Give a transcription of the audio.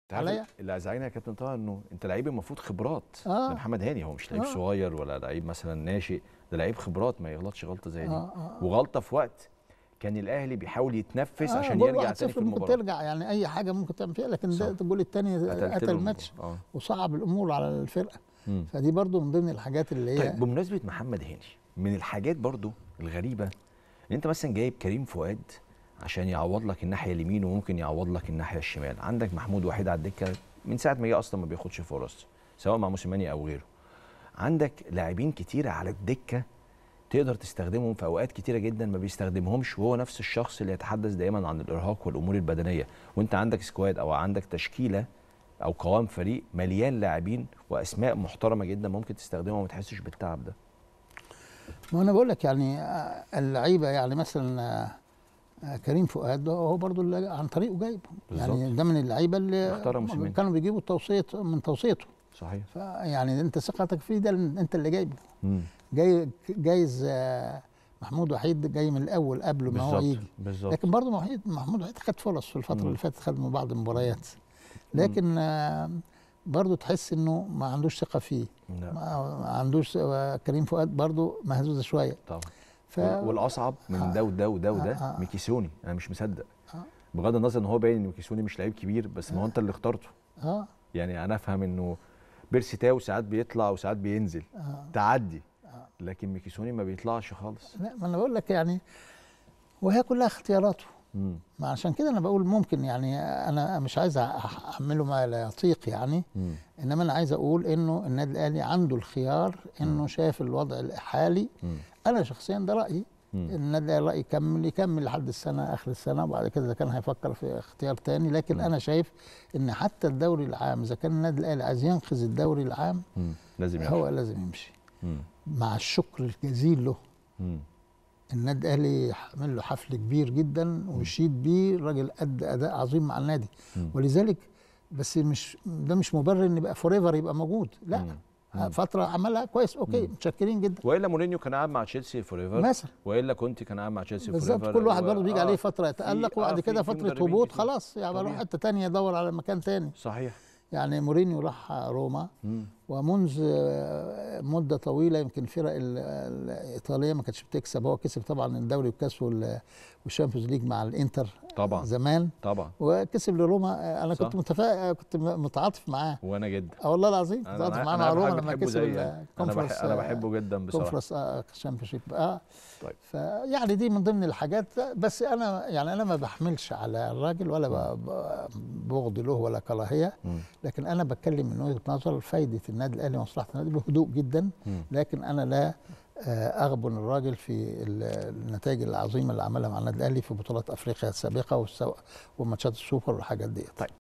تعرف عليا اللي ازعجني يا كابتن طه انه انت لعيب المفروض خبرات آه. ده محمد هاني هو مش لعيب آه. صغير ولا لعيب مثلا ناشئ ده لعيب خبرات ما يغلطش غلطه زي دي آه، آه. وغلطه في وقت كان الاهلي بيحاول يتنفس آه، عشان جول يرجع 1-0 تاني في ممكن المباراه ترجع يعني اي حاجه ممكن تعمل فيها لكن صح. ده الجول الثاني قتلت قتل لهم الماتش اه وصعب الامور على الفرقه مم. فدي برضو من ضمن الحاجات اللي هي طيب بمناسبه محمد هاني من الحاجات برضو الغريبه ان انت مثلا جايب كريم فؤاد عشان يعوض لك الناحيه اليمين وممكن يعوض لك الناحيه الشمال عندك محمود وحيد على الدكه من ساعه ما جه اصلا ما بياخدش فرص سواء مع موسيماني او غيره عندك لاعبين كتيره على الدكه تقدر تستخدمهم في اوقات كتيره جدا ما بيستخدمهمش وهو نفس الشخص اللي يتحدث دايما عن الارهاق والامور البدنيه وانت عندك سكواد او عندك تشكيله او قوام فريق مليان لاعبين واسماء محترمه جدا ممكن تستخدمها وما تحسش بالتعب ده ما انا بقول لك يعني آه، اللعيبه يعني مثلا آه، آه، كريم فؤاد ده هو برضو اللي عن طريقه جايبه يعني بالظبط. ده من اللعيبه اللي اختار موسيماني. كانوا بيجيبوا توصيه من توصيته صحيح فيعني انت ثقتك فيه ده اللي- انت اللي جايبه مم. جاي جايز آه، محمود وحيد جاي من الاول قبل ما هو بالظبط يجي بالظبط لكن برضه محمود محمود وحيد خد فرص في الفتره مم. اللي فاتت خد من بعض المباريات لكن آه، برضه تحس انه ما عندوش ثقه فيه لا ما عندوش آه، كريم فؤاد برضه مهزوزه شويه طبعا ف وال- والاصعب من ده وده وده وده آه، آه. ميكيسوني انا مش مصدق آه. بغض النظر ان هو باين ان ميكيسوني مش لعيب كبير بس ما هو انت اللي اخترته اه يعني انا افهم انه بيرسي تاو ساعات بيطلع وساعات بينزل آه. تعدي لكن ميكيسوني ما بيطلعش خالص لا ما انا بقول لك يعني وهي كلها اختياراته مم. ما عشان كده انا بقول ممكن يعني انا مش عايز أح- احمله ما لا يطيق يعني مم. انما انا عايز اقول انه النادي الاهلي عنده الخيار انه شاف الوضع الحالي مم. انا شخصيا ده رايي مم. النادي الاهلي رايي يكمل يكمل لحد السنه اخر السنه وبعد كده اذا كان هيفكر في اختيار تاني لكن مم. انا شايف ان حتى الدوري العام اذا كان النادي الاهلي عايز ينقذ الدوري العام مم. لازم هو يعرف. لازم يمشي مم. مع الشكر الجزيل له مم. النادي الاهلي عمل له حفل كبير جدا ويشيد بيه الراجل ادى اداء عظيم مع النادي مم. ولذلك بس مش ده مش مبرر ان يبقى فور ايفر يبقى موجود لا مم. مم. فتره عملها كويس اوكي متشكرين جدا والا مورينيو كان قاعد مع تشيلسي فور ايفر مثلا والا كونتي كان قاعد مع تشيلسي فور بالظبط ايفر كل واحد و- برضه بيجي آه. عليه فتره يتالق في- وبعد آه، كده في- في فتره مدربين هبوط كتير. خلاص يعني طبيعي. بروح حته تانية يدور على مكان تاني صحيح يعني مورينيو راح روما مم. ومنذ آه، مده طويله يمكن الفرق ال- الايطاليه ما كانتش بتكسب هو كسب طبعا الدوري والكاس وال- والشامبيونز ليج مع الانتر طبعا زمان طبعا وكسب لروما آه، انا صح. كنت متفائل كنت م- متعاطف معاه وانا جدا اه والله العظيم انا متعاطف أنا- معاه أنا مع عارف روما حضرتك لما بتحبه كسب زيي يعني. انا الكونفرنس بح- انا بحبه جدا بصراحه كونفرنس شامبيونشيب اه طيب. فيعني دي من ضمن الحاجات بس انا يعني انا ما بحملش على الراجل ولا ب- ب- بغض له ولا كراهيه مم. لكن انا بتكلم من وجهه نظر فايده النادي الاهلي ومصلحه النادي بهدوء جدا مم. لكن انا لا آه، اغبن الراجل في ال- النتائج العظيمه اللي عملها مع النادي الاهلي في بطولات افريقيا السابقه والسو- وماتشات السوبر والحاجات دي طيب